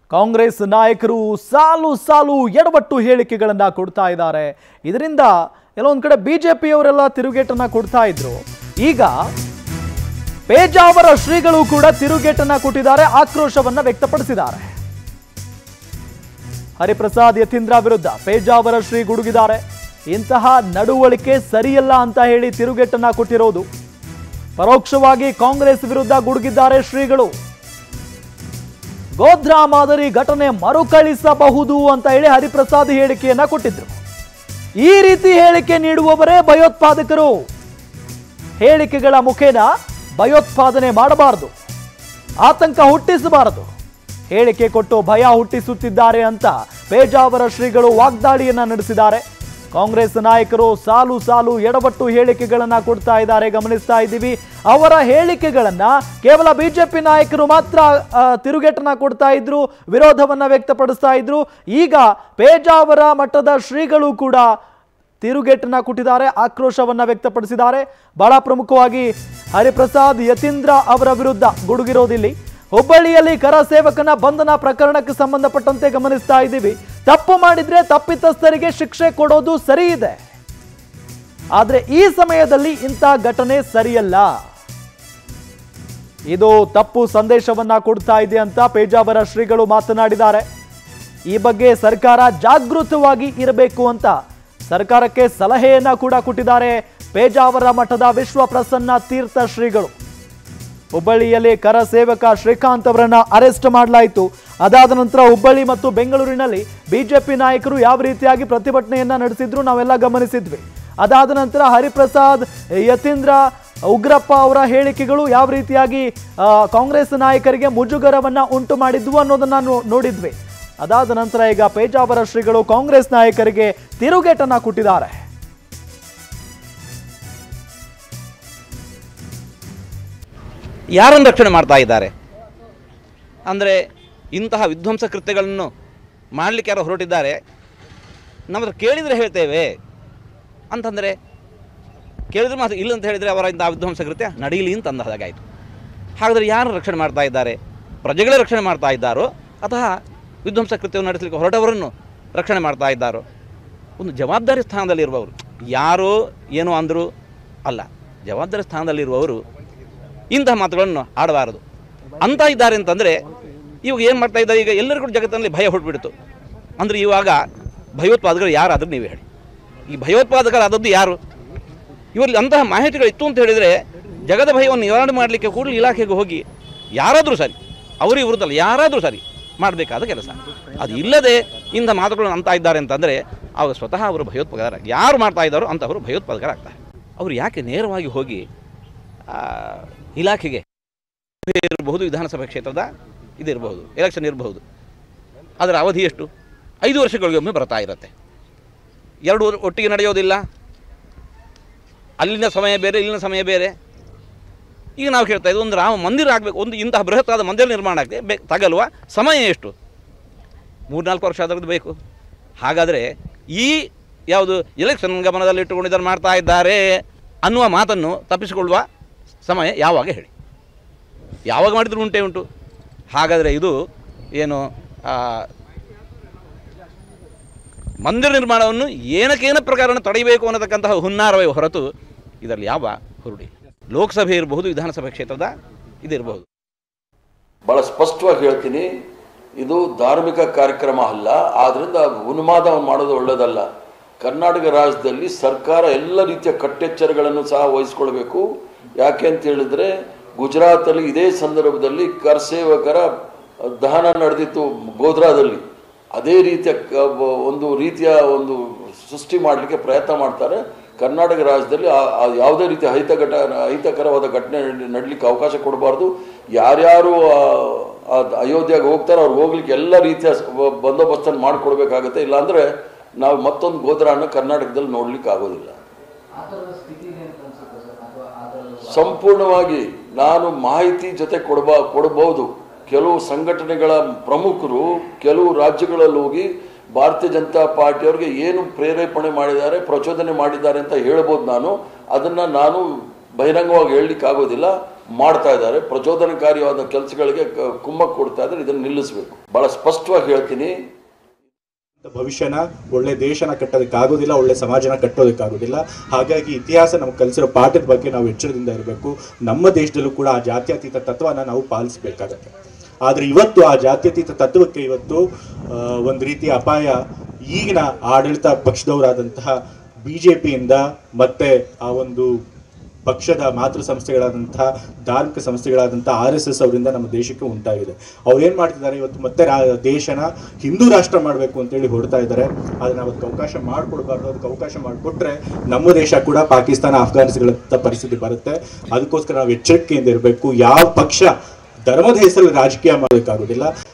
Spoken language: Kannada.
ಕಾಂಗ್ರೆಸ್ ನಾಯಕರು ಸಾಲು ಸಾಲು ಎಡವಟ್ಟು ಹೇಳಿಕೆಗಳನ್ನ ಕೊಡ್ತಾ ಇದ್ದಾರೆ ಇದರಿಂದ ಕೆಲವೊಂದು ಕಡೆ ಬಿಜೆಪಿಯವರೆಲ್ಲ ತಿರುಗೇಟನ್ನ ಕೊಡ್ತಾ ಇದ್ರು ಈಗ ಪೇಜಾವರ ಶ್ರೀಗಳು ಕೂಡ ತಿರುಗೇಟನ್ನ ಕೊಟ್ಟಿದ್ದಾರೆ ಆಕ್ರೋಶವನ್ನ ವ್ಯಕ್ತಪಡಿಸಿದ್ದಾರೆ ಹರಿಪ್ರಸಾದ್ ಯತೀಂದ್ರ ವಿರುದ್ಧ ಪೇಜಾವರ ಶ್ರೀ ಗುಡುಗಿದ್ದಾರೆ ಇಂತಹ ನಡವಳಿಕೆ ಸರಿಯಲ್ಲ ಅಂತ ಹೇಳಿ ತಿರುಗೇಟನ್ನ ಕೊಟ್ಟಿರೋದು ಪರೋಕ್ಷವಾಗಿ ಕಾಂಗ್ರೆಸ್ ವಿರುದ್ಧ ಗುಡುಗಿದ್ದಾರೆ ಶ್ರೀಗಳು ಗೋಧ್ರಾ ಮಾದರಿ ಘಟನೆ ಮರುಕಳಿಸಬಹುದು ಅಂತ ಹೇಳಿ ಹರಿಪ್ರಸಾದ್ ಹೇಳಿಕೆಯನ್ನ ಕೊಟ್ಟಿದ್ರು ಈ ರೀತಿ ಹೇಳಿಕೆ ನೀಡುವವರೇ ಭಯೋತ್ಪಾದಕರು ಹೇಳಿಕೆಗಳ ಮುಖೇನ ಭಯೋತ್ಪಾದನೆ ಮಾಡಬಾರದು ಆತಂಕ ಹುಟ್ಟಿಸಬಾರದು ಹೇಳಿಕೆ ಕೊಟ್ಟು ಭಯ ಹುಟ್ಟಿಸುತ್ತಿದ್ದಾರೆ ಅಂತ ಪೇಜಾವರ ಶ್ರೀಗಳು ವಾಗ್ದಾಳಿಯನ್ನ ನಡೆಸಿದ್ದಾರೆ ಕಾಂಗ್ರೆಸ್ ನಾಯಕರು ಸಾಲು ಸಾಲು ಎಡವಟ್ಟು ಹೇಳಿಕೆಗಳನ್ನ ಕೊಡ್ತಾ ಇದ್ದಾರೆ ಗಮನಿಸ್ತಾ ಇದ್ದೀವಿ ಅವರ ಹೇಳಿಕೆಗಳನ್ನ ಕೇವಲ ಬಿಜೆಪಿ ನಾಯಕರು ಮಾತ್ರ ಆ, ತಿರುಗೇಟನ್ನ ಕೊಡ್ತಾ ಇದ್ರು ವಿರೋಧವನ್ನ ವ್ಯಕ್ತಪಡಿಸ್ತಾ ಇದ್ರು ಈಗ ಪೇಜಾವರ ಮಠದ ಶ್ರೀಗಳು ಕೂಡ ತಿರುಗೇಟನ್ನ ಕೊಟ್ಟಿದ್ದಾರೆ ಆಕ್ರೋಶವನ್ನ ವ್ಯಕ್ತಪಡಿಸಿದ್ದಾರೆ ಬಹಳ ಪ್ರಮುಖವಾಗಿ ಹರಿಪ್ರಸಾದ್ ಯತೀಂದ್ರ ಅವರ ವಿರುದ್ಧ ಗುಡುಗಿರೋದಿಲ್ಲಿ ಹುಬ್ಬಳ್ಳಿಯಲ್ಲಿ ಕರ ಸೇವಕನ ಬಂಧನ ಪ್ರಕರಣಕ್ಕೆ ಸಂಬಂಧಪಟ್ಟಂತೆ ಗಮನಿಸ್ತಾ ಇದ್ದೀವಿ ತಪ್ಪು ಮಾಡಿದ್ರೆ ತಪ್ಪಿತಸ್ಥರಿಗೆ ಶಿಕ್ಷೆ ಕೊಡೋದು ಸರಿ ಇದೆ ಆದ್ರೆ ಈ ಸಮಯದಲ್ಲಿ ಇಂಥ ಘಟನೆ ಸರಿಯಲ್ಲ ಇದು ತಪ್ಪು ಸಂದೇಶವನ್ನ ಕೊಡ್ತಾ ಇದೆ ಅಂತ ಪೇಜಾವರ ಶ್ರೀಗಳು ಮಾತನಾಡಿದ್ದಾರೆ ಈ ಬಗ್ಗೆ ಸರ್ಕಾರ ಜಾಗೃತವಾಗಿ ಇರಬೇಕು ಅಂತ ಸರ್ಕಾರಕ್ಕೆ ಸಲಹೆಯನ್ನ ಕೂಡ ಕೊಟ್ಟಿದ್ದಾರೆ ಪೇಜಾವರ ಮಠದ ವಿಶ್ವ ಪ್ರಸನ್ನ ತೀರ್ಥ ಶ್ರೀಗಳು ಹುಬ್ಬಳ್ಳಿಯಲ್ಲಿ ಕರ ಸೇವಕ ಶ್ರೀಕಾಂತ್ ಅವರನ್ನ ಅರೆಸ್ಟ್ ಮಾಡಲಾಯಿತು ಅದಾದ ನಂತರ ಹುಬ್ಬಳ್ಳಿ ಮತ್ತು ಬೆಂಗಳೂರಿನಲ್ಲಿ ಬಿಜೆಪಿ ನಾಯಕರು ಯಾವ ರೀತಿಯಾಗಿ ಪ್ರತಿಭಟನೆಯನ್ನ ನಡೆಸಿದ್ರು ನಾವೆಲ್ಲ ಗಮನಿಸಿದ್ವಿ ಅದಾದ ನಂತರ ಹರಿಪ್ರಸಾದ್ ಯತೀಂದ್ರ ಉಗ್ರಪ್ಪ ಅವರ ಹೇಳಿಕೆಗಳು ಯಾವ ರೀತಿಯಾಗಿ ಆ, ಕಾಂಗ್ರೆಸ್ ನಾಯಕರಿಗೆ ಮುಜುಗರವನ್ನ ಉಂಟು ಮಾಡಿದ್ವು ಅನ್ನೋದನ್ನ ನೋ- ನೋಡಿದ್ವಿ ಅದಾದ ನಂತರ ಈಗ ಪೇಜಾವರ ಶ್ರೀಗಳು ಕಾಂಗ್ರೆಸ್ ನಾಯಕರಿಗೆ ತಿರುಗೇಟನ್ನ ಕೊಟ್ಟಿದ್ದಾರೆ ಯಾರನ್ನು ರಕ್ಷಣೆ ಮಾಡ್ತಾ ಇದ್ದಾರೆ ಅಂದರೆ ಇಂತಹ ವಿಧ್ವಂಸ ಕೃತ್ಯಗಳನ್ನು ಮಾಡಲಿಕ್ಕೆ ಯಾರೋ ಹೊರಟಿದ್ದಾರೆ ನಮ್ಮ ಹತ್ರ ಕೇಳಿದರೆ ಹೇಳ್ತೇವೆ ಅಂತಂದರೆ ಕೇಳಿದ್ರೆ ಮಾತ್ರ ಇಲ್ಲ ಅಂತ ಹೇಳಿದರೆ ಅವರ ಇಂತಹ ವಿಧ್ವಂಸ ಕೃತ್ಯ ನಡೀಲಿ ಅಂತ ಅಂದ ಹಾಗಾಯಿತು ಹಾಗಾದರೆ ಯಾರು ರಕ್ಷಣೆ ಮಾಡ್ತಾ ಇದ್ದಾರೆ ಪ್ರಜೆಗಳೇ ರಕ್ಷಣೆ ಮಾಡ್ತಾ ಇದ್ದಾರೋ ಅಥವಾ ವಿಧ್ವಂಸ ಕೃತ್ಯವನ್ನು ನಡೆಸಲಿಕ್ಕೆ ಹೊರಟವರನ್ನು ರಕ್ಷಣೆ ಮಾಡ್ತಾ ಇದ್ದಾರೋ ಒಂದು ಜವಾಬ್ದಾರಿ ಸ್ಥಾನದಲ್ಲಿರುವವರು ಯಾರೋ ಏನೋ ಅಂದರು ಅಲ್ಲ ಜವಾಬ್ದಾರಿ ಸ್ಥಾನದಲ್ಲಿರುವವರು ಇಂತಹ ಮಾತುಗಳನ್ನು ಆಡಬಾರದು ಅಂತ ಇದ್ದಾರೆ ಅಂತಂದರೆ ಇವಾಗ ಏನು ಮಾಡ್ತಾ ಇದ್ದಾರೆ ಈಗ ಎಲ್ಲರಿಗೂ ಜಗತ್ತಿನಲ್ಲಿ ಭಯ ಹೊರಟ್ಬಿಡ್ತು ಅಂದರೆ ಇವಾಗ ಭಯೋತ್ಪಾದಕರು ಯಾರಾದರೂ ನೀವು ಹೇಳಿ ಈ ಭಯೋತ್ಪಾದಕರಾದದ್ದು ಯಾರು ಇವರಲ್ಲಿ ಅಂತಹ ಮಾಹಿತಿಗಳು ಇತ್ತು ಅಂತ ಹೇಳಿದರೆ ಜಗದ ಭಯವನ್ನು ನಿವಾರಣೆ ಮಾಡಲಿಕ್ಕೆ ಕೂಡಲೇ ಇಲಾಖೆಗೆ ಹೋಗಿ ಯಾರಾದರೂ ಸರಿ ಅವರು ಇವ್ರದ್ದಲ್ಲ ಯಾರಾದರೂ ಸರಿ ಮಾಡಬೇಕಾದ ಕೆಲಸ ಅದು ಇಲ್ಲದೆ ಇಂಥ ಮಾತುಗಳನ್ನು ಅಂತ ಇದ್ದಾರೆ ಅಂತಂದರೆ ಆವಾಗ ಸ್ವತಃ ಅವರು ಭಯೋತ್ಪಾದಕರ ಯಾರು ಮಾಡ್ತಾ ಇದ್ದಾರೋ ಅಂತವರು ಭಯೋತ್ಪಾದಕರಾಗ್ತಾರೆ ಅವರು ಯಾಕೆ ನೇರವಾಗಿ ಹೋಗಿ ಆ, ಇಲಾಖೆಗೆ ಇರಬಹುದು ವಿಧಾನಸಭಾ ಕ್ಷೇತ್ರದ ಇದಿರಬಹುದು ಎಲೆಕ್ಷನ್ ಇರಬಹುದು ಅದರ ಅವಧಿ ಎಷ್ಟು ಐದು ವರ್ಷಗಳಿಗೊಮ್ಮೆ ಬರ್ತಾ ಇರುತ್ತೆ ಎರಡು ಒಟ್ಟಿಗೆ ನಡೆಯೋದಿಲ್ಲ ಅಲ್ಲಿನ ಸಮಯ ಬೇರೆ ಇಲ್ಲಿನ ಸಮಯ ಬೇರೆ ಈಗ ನಾವು ಕೇಳ್ತಾ ಇದ್ದೀವಿ ಒಂದು ರಾಮ ಮಂದಿರ ಆಗಬೇಕು ಒಂದು ಇಂತಹ ಬೃಹತ್ತಾದ ಮಂದಿರ ನಿರ್ಮಾಣ ಆಗದೆ ಬೇ ತಗಲುವ ಸಮಯ ಎಷ್ಟು ಮೂರ್ನಾಲ್ಕು ವರ್ಷ ಅದರದ್ದು ಬೇಕು ಹಾಗಾದರೆ ಈ ಯಾವುದು ಎಲೆಕ್ಷನ್ ಗಮನದಲ್ಲಿ ಇಟ್ಟುಕೊಂಡು ಇದನ್ನು ಮಾಡ್ತಾ ಇದ್ದಾರೆ ಅನ್ನುವ ಮಾತನ್ನು ತಪ್ಪಿಸಿಕೊಳ್ಳುವ ಸಮಯ ಯಾವಾಗ ಹೇಳಿ ಯಾವಾಗ ಮಾಡಿದರೂ ಉಂಟೇ ಉಂಟು ಹಾಗಾದರೆ ಇದು ಏನು ಆ, ಮಂದಿರ ನಿರ್ಮಾಣವನ್ನು ಏನಕ್ಕೇನ ಪ್ರಕಾರವನ್ನು ತಡೆಯಬೇಕು ಅನ್ನತಕ್ಕಂತಹ ಹುನ್ನಾರವೇ ಹೊರತು ಇದರಲ್ಲಿ ಯಾವ ಹುರುಡಿ ಲೋಕಸಭೆ ಇರಬಹುದು ವಿಧಾನಸಭಾ ಕ್ಷೇತ್ರದ ಇದಿರಬಹುದು ಬಹಳ ಸ್ಪಷ್ಟವಾಗಿ ಹೇಳ್ತೀನಿ ಇದು ಧಾರ್ಮಿಕ ಕಾರ್ಯಕ್ರಮ ಅಲ್ಲ ಆದ್ರಿಂದ ಉನ್ಮಾದ ಮಾಡೋದು ಒಳ್ಳೆಯದಲ್ಲ ಕರ್ನಾಟಕ ರಾಜ್ಯದಲ್ಲಿ ಸರ್ಕಾರ ಎಲ್ಲ ರೀತಿಯ ಕಟ್ಟೆಚ್ಚರಗಳನ್ನು ಸಹ ವಹಿಸ್ಕೊಳ್ಬೇಕು ಯಾಕೆ ಅಂತ ಹೇಳಿದ್ರೆ ಗುಜರಾತಲ್ಲಿ ಇದೇ ಸಂದರ್ಭದಲ್ಲಿ ಕರ್ಸೇವಕರ ದಹನ ನಡೆದಿತ್ತು ಗೋಧ್ರಾದಲ್ಲಿ ಅದೇ ರೀತಿಯ ಕ- ಒಂದು ರೀತಿಯ ಒಂದು ಸೃಷ್ಟಿ ಮಾಡಲಿಕ್ಕೆ ಪ್ರಯತ್ನ ಮಾಡ್ತಾರೆ ಕರ್ನಾಟಕ ರಾಜ್ಯದಲ್ಲಿ ಆ- ಆ ಯಾವುದೇ ರೀತಿಯ ಅಹಿತ ಘಟ ಅಹಿತಕರವಾದ ಘಟನೆ ನಡ್- ನಡಲಿಕ್ಕೆ ಅವಕಾಶ ಕೊಡಬಾರ್ದು ಯಾರ್ಯಾರು ಆ- ಆ ಅಯೋಧ್ಯೆಗೆ ಹೋಗ್ತಾರೆ ಅವ್ರು ಹೋಗ್ಲಿಕ್ಕೆ ಎಲ್ಲ ರೀತಿಯ ಸ- ಬ- ಬಂದೋಬಸ್ತನ್ನು ಮಾಡಿಕೊಡ್ಬೇಕಾಗತ್ತೆ ಇಲ್ಲಾಂದ್ರೆ ನಾವು ಮತ್ತೊಂದು ಗೋದ್ರನ್ನು ಕರ್ನಾಟಕದಲ್ಲಿ ನೋಡ್ಲಿಕ್ಕೆ ಆಗೋದಿಲ್ಲ ಸಂಪೂರ್ಣವಾಗಿ ನಾನು ಮಾಹಿತಿ ಜೊತೆ ಕೊಡಬ ಕೊಡಬಹುದು ಕೆಲವು ಸಂಘಟನೆಗಳ ಪ್ರಮುಖರು ಕೆಲವು ರಾಜ್ಯಗಳಲ್ಲಿ ಹೋಗಿ ಭಾರತೀಯ ಜನತಾ ಪಾರ್ಟಿಯವ್ರಿಗೆ ಏನು ಪ್ರೇರೇಪಣೆ ಮಾಡಿದ್ದಾರೆ ಪ್ರಚೋದನೆ ಮಾಡಿದ್ದಾರೆ ಅಂತ ಹೇಳ್ಬೋದು ನಾನು ಅದನ್ನ ನಾನು ಬಹಿರಂಗವಾಗಿ ಹೇಳಲಿಕ್ಕೆ ಆಗೋದಿಲ್ಲ ಮಾಡ್ತಾ ಇದ್ದಾರೆ ಪ್ರಚೋದನಕಾರಿಯಾದ ಕೆಲಸಗಳಿಗೆ ಕ- ಕುಮ್ಮಕ್ಕು ಕೊಡ್ತಾ ಇದ್ದಾರೆ ಇದನ್ನು ನಿಲ್ಲಿಸಬೇಕು ಬಹಳ ಸ್ಪಷ್ಟವಾಗಿ ಹೇಳ್ತೀನಿ ಭವಿಷ್ಯನ ಒಳ್ಳೆ ದೇಶನ ಕಟ್ಟೋದಕ್ಕಾಗೋದಿಲ್ಲ ಒಳ್ಳೆ ಸಮಾಜನ ಕಟ್ಟೋದಕ್ಕಾಗೋದಿಲ್ಲ ಹಾಗಾಗಿ ಇತಿಹಾಸ ನಮ್ಗೆ ಕಲಿಸಿರೋ ಪಾಠದ ಬಗ್ಗೆ ನಾವು ಎಚ್ಚರದಿಂದ ಇರಬೇಕು ನಮ್ಮ ದೇಶದಲ್ಲೂ ಕೂಡ ಆ ಜಾತ್ಯತೀತ ತತ್ವನ ನಾವು ಪಾಲಿಸಬೇಕಾಗತ್ತೆ ಆದರೆ ಇವತ್ತು ಆ ಜಾತ್ಯತೀತ ತತ್ವಕ್ಕೆ ಇವತ್ತು ಆ, ಒಂದು ರೀತಿಯ ಅಪಾಯ ಈಗಿನ ಆಡಳಿತ ಪಕ್ಷದವರಾದಂತಹ ಬಿ ಜೆ ಪಿಯಿಂದ ಮತ್ತೆ ಆ ಒಂದು ಪಕ್ಷದ ಮಾತೃ ಸಂಸ್ಥೆಗಳಾದಂತಹ ಧಾರ್ಮಿಕ ಸಂಸ್ಥೆಗಳಾದಂತಹ ಆರ್ ಎಸ್ ಎಸ್ ಅವರಿಂದ ನಮ್ಮ ದೇಶಕ್ಕೆ ಉಂಟಾಗಿದೆ ಅವ್ರು ಏನ್ ಮಾಡ್ತಿದ್ದಾರೆ ಇವತ್ತು ಮತ್ತೆ ರಾ- ದೇಶನ ಹಿಂದೂ ರಾಷ್ಟ್ರ ಮಾಡಬೇಕು ಅಂತೇಳಿ ಹೊರಡ್ತಾ ಇದ್ದಾರೆ ಆದ್ರೆ ನಾವು ಅದಕ್ಕೆ ಅವಕಾಶ ಮಾಡಿಕೊಡ್ಬಾರ್ದು ಅದಕ್ಕೆ ಅವಕಾಶ ಮಾಡಿಕೊಟ್ರೆ ನಮ್ಮ ದೇಶ ಕೂಡ ಪಾಕಿಸ್ತಾನ ಅಫ್ಘಾನಿಸ್ತಾನಗಳಂತ ಪರಿಸ್ಥಿತಿ ಬರುತ್ತೆ ಅದಕ್ಕೋಸ್ಕರ ನಾವು ಎಚ್ಚರಿಕೆಯಿಂದ ಇರಬೇಕು ಯಾವ ಪಕ್ಷ ಧರ್ಮದ ಹೆಸರಲ್ಲಿ ರಾಜಕೀಯ ಮಾಡೋದಕ್ಕಾಗೋದಿಲ್ಲ